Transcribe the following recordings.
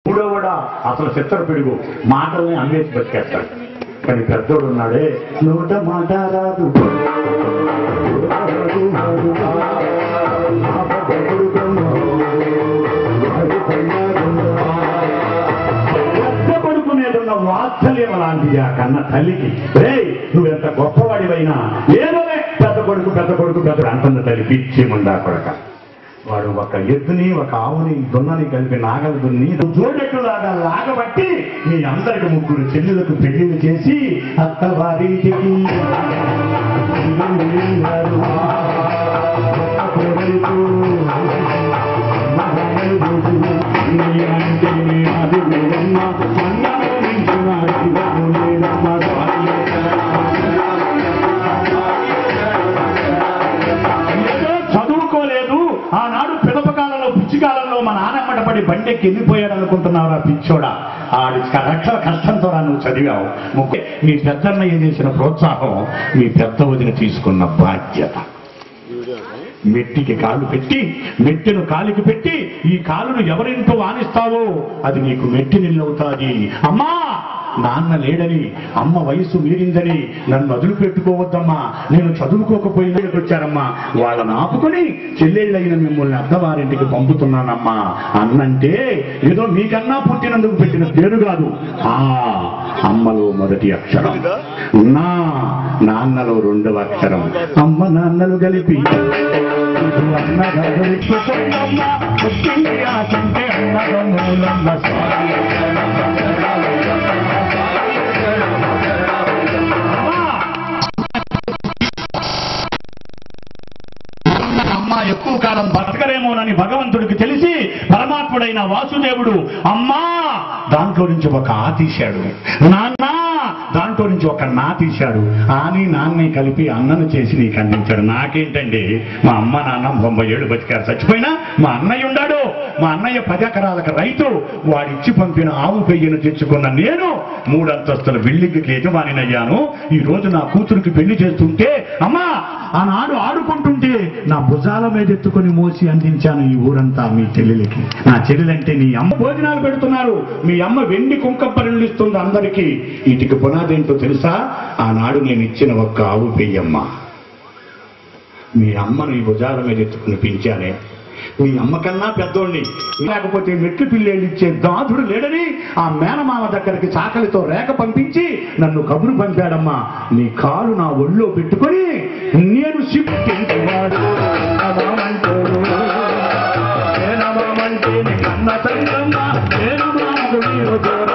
మూడోవాడా అసలు చిత్తర పిడుగు మాటల్ని అమ్మేసి బతికేస్తాడు కానీ పెద్దోడు ఉన్నాడే నోట మాట రాదు పెద్ద కొడుకునేదున్న వాత్సల్యం అలాంటిది ఆ కన్న తల్లికి రే నువ్వెంత గొప్పవాడివైనా ఏదోలే పెద్ద కొడుకు పెద్ద కొడుకు పెద్ద అంటున్న తల్లి పిచ్చి ముండా కొడక వాడు ఒక ఎద్దుని ఒక ఆవుని దున్నని కలిపి నాగలు దున్ని జోడెట్టులాగా లాగబట్టి మీ అందరికి ముగ్గురు చెల్లెలకు పెళ్లిళ్ళు చేసి అత్తవారింటికి ఏదో చదువుకోలేదు ఆనాడు పిదపకాలంలో పిచ్చికాలంలో మా నాన్నమ్మట పడి బండెక్కి వెళ్ళిపోయాడు అనుకుంటున్నావు ఆ పిచ్చోడా ఆడి లక్షల కష్టంతో రా నువ్వు చదివావు ముఖ్య మీ పెద్దన్నయ్య చేసిన ప్రోత్సాహం మీ పెద్ద వదిన తీసుకున్న బాధ్యత మెట్టికి కాలు పెట్టి మెట్టెను కాలికి పెట్టి ఈ కాలును ఎవరింటో ఆనిస్తావో అది నీకు మెట్టి నిల్లవుతాది అమ్మా నాన్న లేడని అమ్మ వయసు మీరిందని నన్ను వదిలి పెట్టుకోవద్దమ్మా నేను చదువుకోకపోయినా వచ్చారమ్మా వాళ్ళని ఆపుకొని చెల్లెళ్ళైన మిమ్మల్ని అద్దవారింటికి పంపుతున్నానమ్మా అన్నంటే ఏదో మీకన్నా పుట్టినందుకు పెట్టిన పేరు కాదు ఆ అమ్మలో మొదటి అక్షరం నా నాన్నలో రెండవ అక్షరం అమ్మ నాన్నలు కలిపి ఇది అన్నగా గెలుచుకున్నమ్మ, పుట్టింది ఆశంటే అన్నదమ్ములమ్మ స్వామి. అమ్మ ఎక్కువ కాలం బతకరేమోనని భగవంతుడికి తెలిసి పరమాత్ముడైన వాసుదేవుడు అమ్మా దాంట్లో నుంచి ఒక ఆ తీశాడు నాన్న దాంట్లో నుంచి ఒక నా తీశాడు ఆని నాన్ని కలిపి అన్నను చేసి నీకు అందించాడు నాకేంటండి మా అమ్మ నాన్న తొంభై ఏళ్ళు బతికారు చచ్చిపోయినా మా అన్నయ్య ఉండాడు మా అన్నయ్య పది ఎకరాలకు రైతు వాడిచ్చి పంపిన ఆవు పెయ్యను తెచ్చుకున్న నేను మూడంతస్తుల బిల్డింగ్కి యజమానినయ్యాను ఈ రోజు నా కూతురికి పెళ్లి చేస్తుంటే అమ్మా ఆనాడు ఆడుకుంటుంటే నా భుజాల మీద ఎత్తుకొని మోసి అందించాను ఈ ఊరంతా మీ చెల్లెలకి నా చెల్లెలంటే నీ అమ్మ భోజనాలు పెడుతున్నారు మీ అమ్మ వెండి కుంకపరులు ఇస్తుంది అందరికీ వీటికి పునాది ఏంటో తెలుసా ఆనాడు నేను ఇచ్చిన ఒక్క ఆవు పెయ్యమ్మ మీ అమ్మను ఈ భుజాల మీద ఎత్తుకుని పెంచానే మీ అమ్మ కన్నా పెద్దోడిని లేకపోతే మెట్లు పిల్లేళ్ళు ఇచ్చే దాదుడు లేడని ఆ మేనమామ దగ్గరికి చాకలితో రేఖ పంపించి నన్ను కబురు పంపాడమ్మా నీ కాలు నా ఒళ్ళో పెట్టుకొని నేను సిప్పించేవాడు నమమంటోడు. ఏ నమమంటే నీ కన్న తండ్రమ్మ, ఏ నమమంటే నీవు దూరం.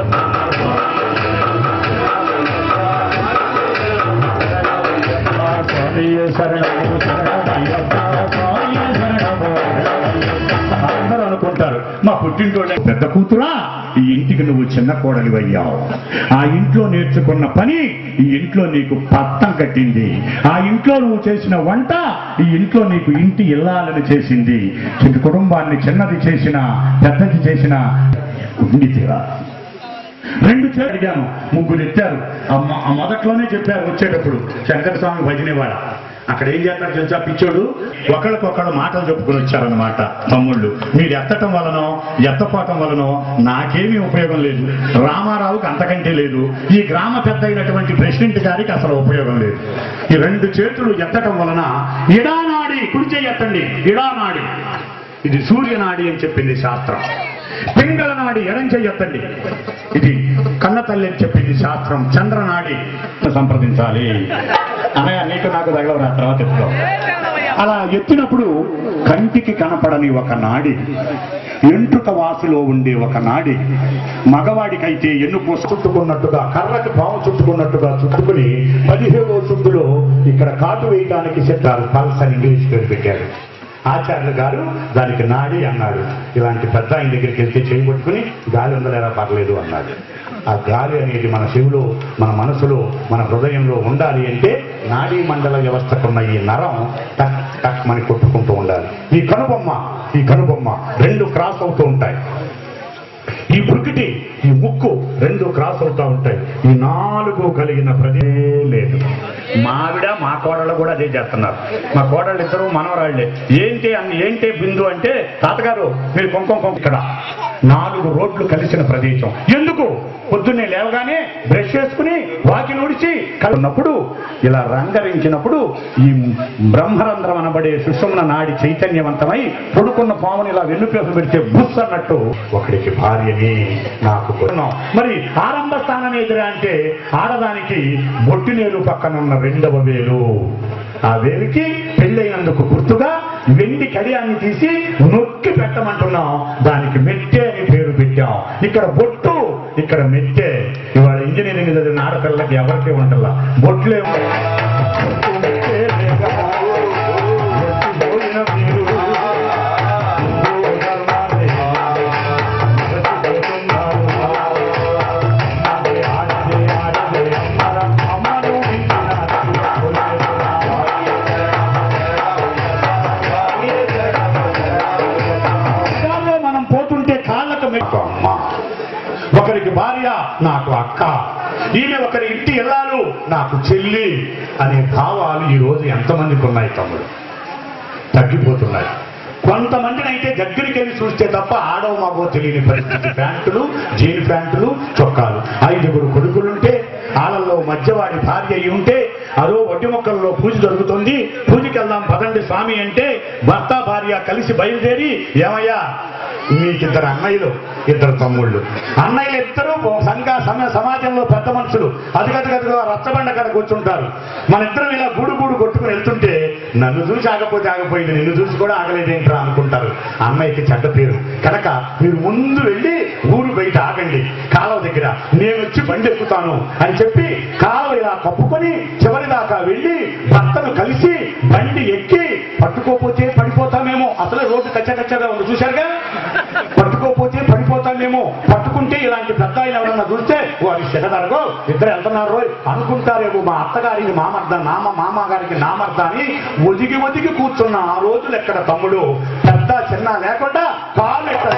స్వామియే శరణము శరణమయ్యప్ప, స్వామియే శరణము అందరూ అనుకుంటారు మా పుట్టింటోళ్ళ పెద్ద కూతురా ఈ ఇంటికి నువ్వు చిన్న కోడలి అయ్యావు ఆ ఇంట్లో నేర్చుకున్న పని ఈ ఇంట్లో నీకు పట్టం కట్టింది ఆ ఇంట్లో నువ్వు చేసిన వంట ఈ ఇంట్లో నీకు ఇంటి ఇల్లాలని చేసింది చిన్న కుటుంబాన్ని చిన్నది చేసిన పెద్దది చేసిన ఉండితేరా రెండు చేతులు అడిగాను ముగ్గురు ఎత్తారు ఆ మొ- ఆ మొదట్లోనే చెప్పారు వచ్చేటప్పుడు శంకర స్వామి భజనేవాడ అక్కడ ఏం చేస్తారు తెలుసా పిచ్చోడు ఒకళ్ళకొకళ్ళు మాటలు చెప్పుకొని వచ్చారన్నమాట తమ్ముళ్ళు మీరు ఎత్తటం వలనో ఎత్తపోవటం వలనో నాకేమీ ఉపయోగం లేదు రామారావుకి అంతకంటే లేదు ఈ గ్రామ పెద్ద అయినటువంటి ప్రెసిడెంట్ గారికి అసలు ఉపయోగం లేదు ఈ రెండు చేతులు ఎత్తటం వలన ఇడానాడి కుడి చేయి ఎత్తండి ఇడానాడి ఇది సూర్యనాడి అని చెప్పింది శాస్త్రం పింగళ నాడి ఎడం చెయ్యొద్దండి ఇది కన్న తల్లి అని చెప్పింది శాస్త్రం చంద్రనాడి సంప్రదించాలి అనయ్య నీకు నాకు తగలవరా తర్వాత ఎత్తుకో అలా ఎత్తినప్పుడు కంటికి కనపడని ఒక నాడి ఎంట్రుక వాసులో ఉండే ఒక నాడి మగవాడికైతే ఎన్నుపూ చుట్టుకున్నట్టుగా కర్రకి పాము చుట్టుకున్నట్టుగా చుట్టుకుని పదిహేడో చుట్టులో ఇక్కడ కాటు వేయడానికి చెప్పారు పల్స్ అని ఇంగ్లీష్ పేరు పెట్టారు ఆచార్యులు గారు దానికి నాడి అన్నాడు ఇలాంటి పెద్ద ఆయన దగ్గరికి వెళ్తే చేయబట్టుకుని గాలి ఉందలేరా పర్లేదు అన్నాడు ఆ గాలి అనేది మన చెవిలో మన మనసులో మన హృదయంలో ఉండాలి అంటే నాడీ మండల వ్యవస్థకున్న ఈ నరం టక్ టక్ మని కొట్టుకుంటూ ఉండాలి ఈ కనుబొమ్మ ఈ కనుబొమ్మ రెండు క్రాస్ అవుతూ ఉంటాయి ఈ పురికిటి ఈ ముక్కు రెండు క్రాస్ అవుతా ఉంటాయి ఈ నాలుగు కలిగిన ప్రదే లేదు మావిడ మా కోడళ్ళు కూడా అదే చేస్తున్నారు మా కోడళ్ళు ఇద్దరు మనవరాళ్లే ఏంటి అని ఏంటి బిందు అంటే తాతగారు మీరు కుంకుమ కుంకుమ ఇక్కడ నాలుగు రోడ్లు కలిసిన ప్రదేశం ఎందుకు పొద్దున్నే లేవగానే బ్రష్ చేసుకుని వాకి నుడిచి ఉన్నప్పుడు ఇలా రంగరించినప్పుడు ఈ బ్రహ్మరంధ్రం అనబడే సుషుమ్న నాడి చైతన్యవంతమై పడుకున్న పాముని ఇలా వెన్నుపేసు పెడితే బుస్ అన్నట్టు ఒకడికి భార్యని నాకు కొన్నాం మరి ఆరంభ స్థానం ఎదురా అంటే ఆడదానికి బొట్టినేలు పక్కన ఉన్న రెండవ వేలు ఆ వేలికి పెళ్ళైనందుకు గుర్తుగా వెండి కడియాన్ని తీసి నొక్కి పెట్టమంటున్నాం దానికి మెట్టే అని పేరు పెట్టాం ఇక్కడ బొట్టు ఇక్కడ మెట్టే ఇవాళ ఇంజనీరింగ్ చదివిన ఆడపిల్లకి ఎవరికీ ఉంటల్లా బొట్లే దానిలో మనం పోతుంటే కాళ్ళకు మెట్టు అమ్మ ఒకరికి భార్య నాకు అక్క ఈమె ఒకరి ఇంటి ఇల్లాలు నాకు చెల్లి అనే భావాలు ఈ రోజు ఎంతమందికి ఉన్నాయి తమ్ముడు తగ్గిపోతున్నాయి కొంతమందిని అయితే దగ్గరికి వెళ్ళి చూస్తే తప్ప ఆడవ మగో తెలియని పరిస్థితి ప్యాంటులు జీన్ ప్యాంటులు చొక్కాలు ఐదుగురు కొడుకులుంటే ఆళ్ళల్లో మధ్యవాడి భార్య అయి ఉంటే అదో వడ్డి మొక్కల్లో పూజ జరుగుతుంది పూజకి వెళ్దాం పదండి స్వామి అంటే భర్త భార్య కలిసి బయలుదేరి ఏమయ్యా మీకిద్దరు అన్నయ్యలు ఇద్దరు తమ్ముళ్ళు అన్నయ్యలు ఇద్దరు సంఘ సమ సమాజంలో పెద్ద మనుషులు అదిగదిగదిగా రచ్చబండ కాడ కూర్చుంటారు మన ఇద్దరం ఇలా గూడు గూడు కొట్టుకుని వెళ్తుంటే నన్ను చూసి ఆగపోతే ఆగపోయింది నిన్ను చూసి కూడా ఆగలేదేంట్రా అనుకుంటారు అన్నయ్యకి చెడ్డ పేరు కనుక మీరు ముందు వెళ్ళి ఊరు బయట ఆగండి కాలువ దగ్గర నేను వచ్చి బండి ఎక్కుతాను అని చెప్పి కాలువ ఇలా కప్పుకొని చివరి దాకా వెళ్ళి భర్తను కలిసి బండి ఎక్కి పట్టుకోపోతే పడిపోతామేమో అసలే రోడ్డు కచ్చకచ్చగా ఉంది చూశారుగా పట్టుకోపోతే పడిపోతామేమో పట్టుకుంటే ఇలాంటి పెద్ద ఆయన ఎవరన్నా చూస్తే ఓ అది శగదరగో ఇద్దరు వెళ్తున్నారు రోయ్ అనుకుంటారేమో మా అత్తగారికి మామర్ద నామ మామగారికి నామర్ద అని ఒదిగి ఒదిగి కూర్చున్న ఆ రోజులు ఎక్కడ తమ్ముడు పెద్ద చిన్న లేకుండా కాళ్ళు ఎక్కడ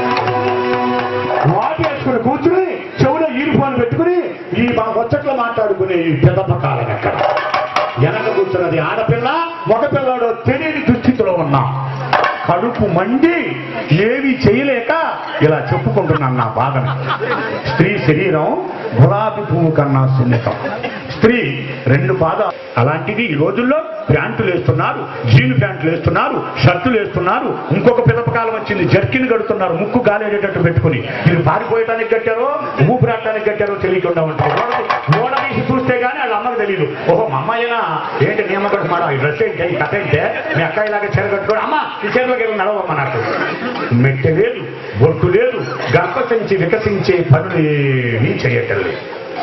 వాటి వేసుకుని కూర్చుని చెవులో ఈరిఫోన్ పెట్టుకుని ఈ మా ముచ్చట్లో మాట్లాడుకునే ఈ పెద్ద కాలం ఎక్కడ వెనక కూర్చున్నది ఆడపిల్ల మగపిల్లాడు తెలియని దుస్థితిలో ఉన్నాం కడుపు మండి ఏవి చేయలేక ఇలా చెప్పుకుంటున్నాను నా బాధను స్త్రీ శరీరం గులాబీ పువ్వు కన్నా సున్నితం స్త్రీ రెండు పాద అలాంటిది ఈ రోజుల్లో ప్యాంటులు వేస్తున్నారు జీన్ ప్యాంటులు వేస్తున్నారు షర్టులు వేస్తున్నారు ఇంకొక పిదపకాలం వచ్చింది జర్కిన్ కడుతున్నారు ముక్కు గాలేటట్టు పెట్టుకుని ఇది పారిపోయటానికి కట్టారో ఊపిరాటానికి కట్టారో తెలియకుండా ఉంటారు ఓడ తీసి చూస్తే గానీ వాళ్ళ అమ్మకు తెలియదు ఓహో మా అమ్మాయినా ఏంటి నీ అమ్మ కూడా మాట ఈ డ్రెస్ ఏంటి ఈ కథ ఏంటే మీ అక్క ఇలాగ చీర కట్టుకోడు అమ్మ ఈ చీరలోకి వెళ్ళి నడవమ్మ నాకు మెట్టె లేదు బొట్టు లేదు గర్భసించి వికసించే పనులు ఏమీ చేయటం లేదు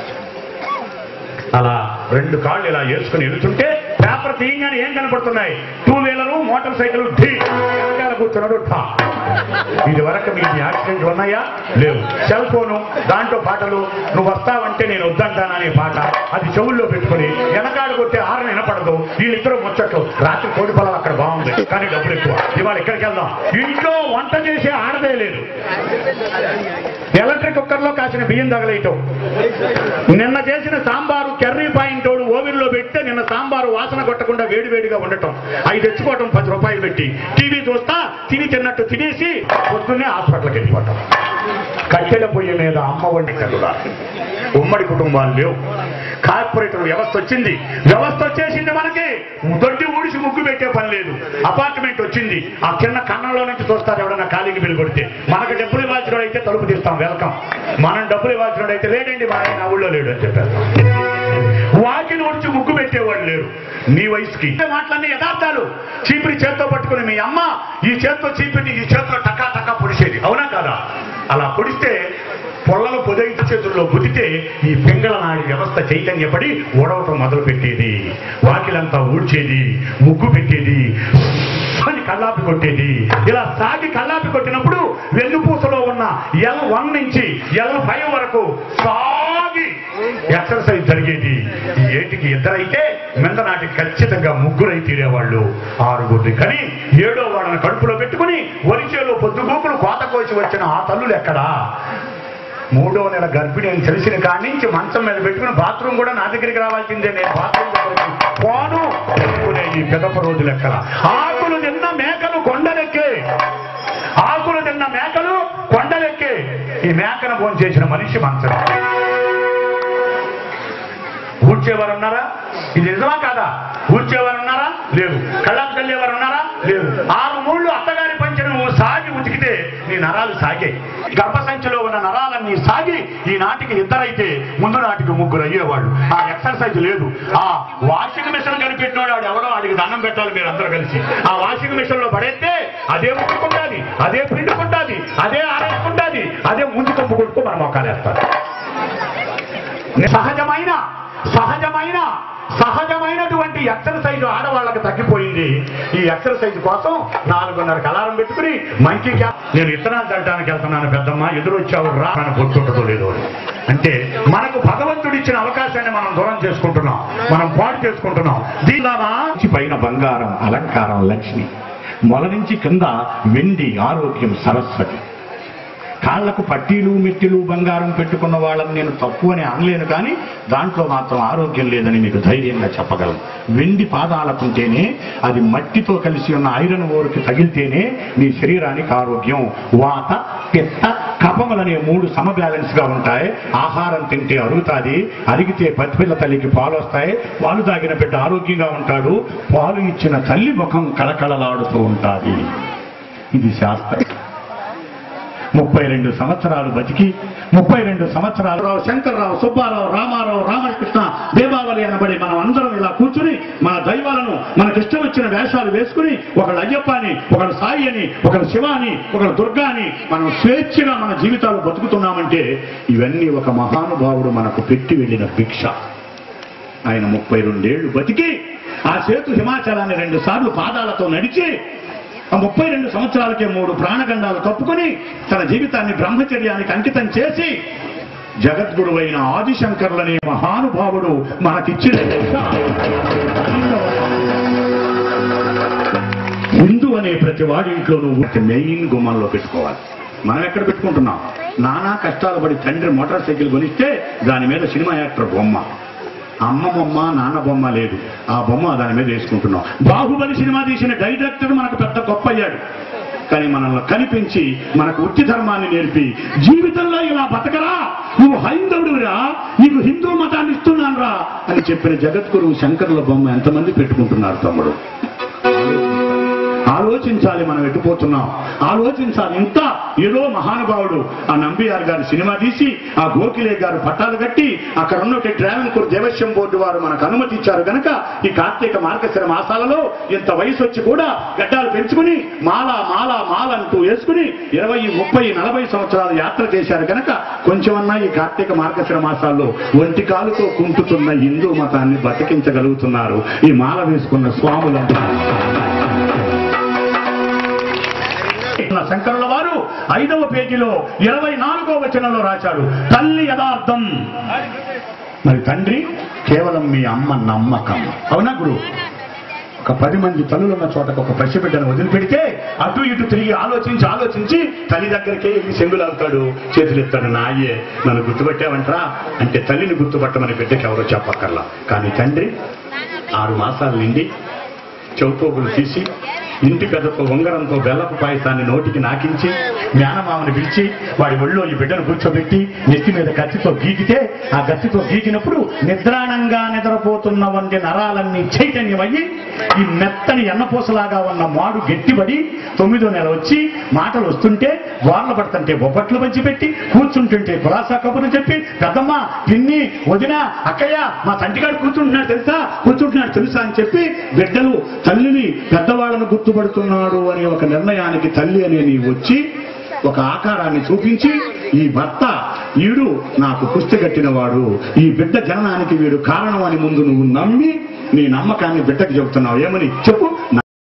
అలా రెండు కాళ్ళు ఇలా వేసుకుని వెళ్తుంటే పేపర్ తీయగానే ఏం కనపడుతున్నాయి టూ వీలరు మోటార్ సైకిల్ ఢీ వెనకాల కూర్చున్నాడు ఠా ఇది వరకు మీకు యాక్సిడెంట్ ఉన్నాయా లేవు సెల్ ఫోను దాంట్లో పాటలు నువ్వు వస్తావంటే నేను వద్దంటాననే పాట అది చెవుల్లో పెట్టుకుని వెనకాడు కొట్టే ఆరణ వినపడదు వీళ్ళిద్దరూ ముచ్చట్లు రాత్రి కోడి పొలం అక్కడ బాగుంది కానీ డబ్బులు ఎక్కువ ఇవాళ ఇక్కడికి వెళ్దాం ఇంట్లో వంట చేసే ఆడదే లేదు ఎలక్ట్రిక్ కుక్కర్లో కాసిన బియ్యం తగలేయటం నిన్న చేసిన సాంబారు కర్రీ పాయింట్ ఓవెన్లో పెడితే నిన్న సాంబారు వాసన కొట్టకుండా వేడివేడిగా ఉండటం అవి తెచ్చుకోవటం పది రూపాయలు పెట్టి టీవీ చూస్తా తిని తిన్నట్టు తినేసి పొద్దున్నే హాస్పిటల్కి వెళ్ళిపోవటం కట్టెల పొయ్యి మీద అమ్మ వండి కలుగా ఉమ్మడి కుటుంబాలు లేవు కార్పొరేటర్ వ్యవస్థ వచ్చింది వ్యవస్థ వచ్చేసింది మనకి దొడ్డి ఊడిసి ముగ్గు పెట్టే పని లేదు అపార్ట్మెంట్ వచ్చింది ఆ కింద కన్నంలో నుంచి చూస్తారు ఎవడన్నా ఖాళీకి బిల్లు కొడితే మనకు డబ్బులు ఇవ్వాల్సిన అయితే తలుపు తీస్తాం వెల్కమ్ మనం డబ్బులు ఇవ్వాల్సిన అయితే లేడండి మా ఆయన ఊళ్ళో లేడు అని చెప్పారు వాకిలు వచ్చి ముగ్గు పెట్టేవాడు లేరు నీ వయసుకి ఈ మాటలన్నీ యథార్థాలు చీపిరి చేత్తో పట్టుకుని మీ అమ్మ ఈ చేత్తో చీపిరిని ఈ చేత్తో టకా టకా పొడిచేది అవునా కాదా అలా పొడిస్తే పొల్లలు పొదగింటి చేతుల్లో గుదితే ఈ పింగళ నాడి వ్యవస్థ చైతన్యపడి ఓడవటం మొదలు పెట్టేది వాకిలంతా ఊడ్చేది ముగ్గు పెట్టేది అని కల్లాపి కొట్టేది ఇలా సాగి కల్లాపి కొట్టినప్పుడు వెన్నుపూసలో ఉన్న ఎల్ వన్ నుంచి ఎల్ ఫైవ్ వరకు సాగి ఎక్సర్సైజ్ జరిగేది ఈ ఏటికి ఇద్దరైతే మిందనాటికి ఖచ్చితంగా ముగ్గురై తీరేవాళ్ళు ఆరుగురిని కానీ ఏడో వాళ్ళని కడుపులో పెట్టుకుని వరిచేలో పొద్దుగూకులు కోత కోసి వచ్చిన ఆ తల్లులు ఎక్కడా మూడో నెల గర్భిణి అని తెలిసిన కాడి నుంచి మంచం మీద పెట్టుకుని బాత్రూమ్ కూడా నా దగ్గరికి రావాల్సిందే నేను బాత్రూమ్ దగ్గరికి పోను అనుకునే ఈ పెదప రోజులు ఎక్కడ ఆకులు తిన్న మేకలు కొండలెక్కే ఆకులు తిన్న మేకలు కొండలెక్కే ఈ మేకను భోజనం చేసిన మనిషి మంచం ఊడ్చేవారు ఉన్నారా ఇది నిజమా కాదా ఊడ్చేవారు ఉన్నారా లేదు కళ్ళకు చల్లేవారు ఉన్నారా లేదు ఆరు మూళ్ళు అత్తగారి పంచను సాగి ఉతికితే నీ నరాలు సాగాయి గర్భసంచిలో ఉన్న నరాలన్నీ సాగి ఈ నాటికి ఇద్దరైతే ముందు నాటికి ముగ్గురు అయ్యేవాళ్ళు ఆ ఎక్సర్సైజ్ లేదు ఆ వాషింగ్ మిషన్ కనిపెట్టినోడు వాడు ఎవడో వాడికి దండం పెట్టాలి మీరు అందరూ కలిసి ఆ వాషింగ్ మిషన్ లో పడేస్తే అదే ముట్టుకుంటాది అదే పిండుకుంటాది అదే ఆరేసుకుంటాది అదే ముందు కప్పు కొట్టుకో మన మొక్కలేస్తారు సహజమైన సహజమైన సహజమైనటువంటి ఎక్సర్సైజ్ ఆడవాళ్ళకి తగ్గిపోయింది ఈ ఎక్సర్సైజ్ కోసం నాలుగున్నర అలారం పెట్టుకుని మంకీ క్యాప్ నేను ఇత్తనాలు తట్టడానికి వెళ్తున్నాను పెద్దమ్మ ఎదురొచ్చావు రా అని పొత్తుంటదో లేదో అని. అంటే మనకు భగవంతుడు ఇచ్చిన అవకాశాన్ని మనం దూరం చేసుకుంటున్నాం మనం పాడు చేసుకుంటున్నాం దీనిలాగా పైన బంగారం అలంకారం లక్ష్మి మొల నుంచి కింద వెండి ఆరోగ్యం సరస్వతి కాళ్లకు పట్టీలు మెట్టిలు బంగారం పెట్టుకున్న వాళ్ళని నేను తప్పు అని అనలేను కానీ దాంట్లో మాత్రం ఆరోగ్యం లేదని మీకు ధైర్యంగా చెప్పగలను వెండి పాదాలకుంటేనే అది మట్టితో కలిసి ఉన్న ఐరన్ ఓరుకి తగిలితేనే నీ శరీరానికి ఆరోగ్యం వాత పిత్త కపములనే మూడు సమ బ్యాలెన్స్ గా ఉంటాయి ఆహారం తింటే అరుగుతాది అరిగితే పసిపిల్ల తల్లికి పాలు వస్తాయి పాలు తాగిన బిడ్డ ఆరోగ్యంగా ఉంటాడు పాలు ఇచ్చిన తల్లి ముఖం కళకళలాడుతూ ఉంటాది ఇది శాస్త్రం ముప్పై రెండు సంవత్సరాలు బతికి ముప్పై రెండు సంవత్సరాలు రావు శంకర్రావు సుబ్బారావు రామారావు రామకృష్ణ దేవావళి అనబడి మనం అందరం ఇలా కూర్చుని మన దైవాలను మనకిష్టం వచ్చిన వేషాలు వేసుకుని ఒకళ్ళు అయ్యప్ప అని ఒకళ్ళు సాయి అని ఒకళ్ళు శివ అని ఒకళ్ళు దుర్గా అని మనం స్వేచ్ఛగా మన జీవితాలు బతుకుతున్నామంటే ఇవన్నీ ఒక మహానుభావుడు మనకు పెట్టి వెళ్ళిన భిక్ష ఆయన ముప్పై రెండేళ్లు బతికి ఆ సేతు హిమాచలాన్ని రెండు సార్లు పాదాలతో నడిచి ఆ ముప్పై రెండు సంవత్సరాలకే మూడు ప్రాణగండాలు కప్పుకొని తన జీవితాన్ని బ్రహ్మచర్యానికి అంకితం చేసి జగద్గురు అయిన ఆదిశంకర్లనే మహానుభావుడు మనకిచ్చిన హిందూ అనే ప్రతి వాడి ఇంట్లో నువ్వు మెయిన్ గుమ్మంలో పెట్టుకోవాలి మనం ఎక్కడ పెట్టుకుంటున్నాం నానా కష్టాలు పడి తండ్రి మోటార్ సైకిల్ కొనిస్తే దాని మీద సినిమా యాక్టర్ బొమ్మ అమ్మ బొమ్మ నాన్న బొమ్మ లేదు ఆ బొమ్మ దాని మీద వేసుకుంటున్నాం బాహుబలి సినిమా తీసిన డైరెక్టర్ మనకు పెద్ద గొప్ప అయ్యాడు కానీ మనల్ని కనిపించి మనకు వృత్తి ధర్మాన్ని నేర్పి జీవితంలో ఇలా బతకరా నువ్వు హైందవుడిరా నీకు హిందూ మతాన్ని ఇస్తున్నాను రా అని చెప్పిన జగద్గురువు శంకరుల బొమ్మ ఎంతమంది పెట్టుకుంటున్నారు తమ్ముడు ఆలోచించాలి మనం ఎట్టుపోతున్నాం ఆలోచించాలి ఇంత ఏదో మహానుభావుడు ఆ నంబియార్ గారు సినిమా తీసి ఆ గోఖిలే గారు పట్టాలు కట్టి అక్కడ ఉన్న డ్రావెన్కూర్ దేవస్యం బోర్డు వారు మనకు అనుమతి ఇచ్చారు కనుక ఈ కార్తీక మార్గశిర మాసాలలో ఇంత వయసు వచ్చి కూడా గడ్డాలు పెంచుకుని మాల మాల మాల అంటూ వేసుకుని ఇరవై ముప్పై నలభై సంవత్సరాలు యాత్ర చేశారు కనుక కొంచెమన్నా ఈ కార్తీక మార్గశిర మాసాల్లో ఒంటి కాలుతో కుంటుతున్న హిందూ మతాన్ని బతికించగలుగుతున్నారు ఈ మాల వేసుకున్న స్వాములంతా ఉన్న శంకరుల వారు ఐదవ పేజీలో ఇరవై నాలుగో వచనంలో రాశాడు తల్లి యథార్థం మరి తండ్రి కేవలం మీ అమ్మ నమ్మకం అవునా గురు ఒక పది మంది తల్లులు ఉన్న చోటకు ఒక పసిబిడ్డను వదిలిపెడితే అటు ఇటు తిరిగి ఆలోచించి ఆలోచించి తల్లి దగ్గరికే వెళ్ళి సెంగులాగుతాడు చేతులు ఎత్తాడు నాయే నన్ను గుర్తుపట్టావంటరా అంటే తల్లిని గుర్తుపట్టమని బిడ్డకి ఎవరో చెప్పక్కర్లా కానీ తండ్రి ఆరు మాసాల నుండి చౌపోగులు తీసి ఇంటి పెద్దతో ఉంగరంతో బెల్లపు పాయసాన్ని నోటికి నాకించి మేనమామని పిలిచి వాడి ఒళ్ళో ఈ బిడ్డను కూర్చోబెట్టి నెత్తి మీద కత్తితో గీకితే ఆ కత్తితో గీకినప్పుడు నిద్రాణంగా నిద్రపోతున్న వంటి నరాలన్నీ చైతన్యమయ్యి ఈ మెత్తని ఎన్నపూసలాగా ఉన్న మాడు గట్టిపడి తొమ్మిదో నెల వచ్చి మాటలు వస్తుంటే గోర్ల పడుతుంటే బొబ్బట్లు పంచి పెట్టి కూర్చుంటుంటే కులాసా కబుర్లు చెప్పి పెద్దమ్మ పిన్ని వదిన అక్కయ్య మా తంటిగాడు కూర్చుంటున్నాడు తెలుసా కూర్చుంటున్నాడు తెలుసా అని చెప్పి బిడ్డలు తల్లిని పెద్దవాళ్ళను గుర్తుపడుతున్నాడు అనే ఒక నిర్ణయానికి తల్లి అనే నీ వచ్చి ఒక ఆకారాన్ని చూపించి ఈ భర్త ఈడు నాకు కుస్తి కట్టినవాడు ఈ బిడ్డ జననానికి వీడు కారణం అని ముందు నువ్వు నమ్మి నీ నమ్మకాన్ని బిడ్డకి చెబుతున్నావు ఏమని చెప్పు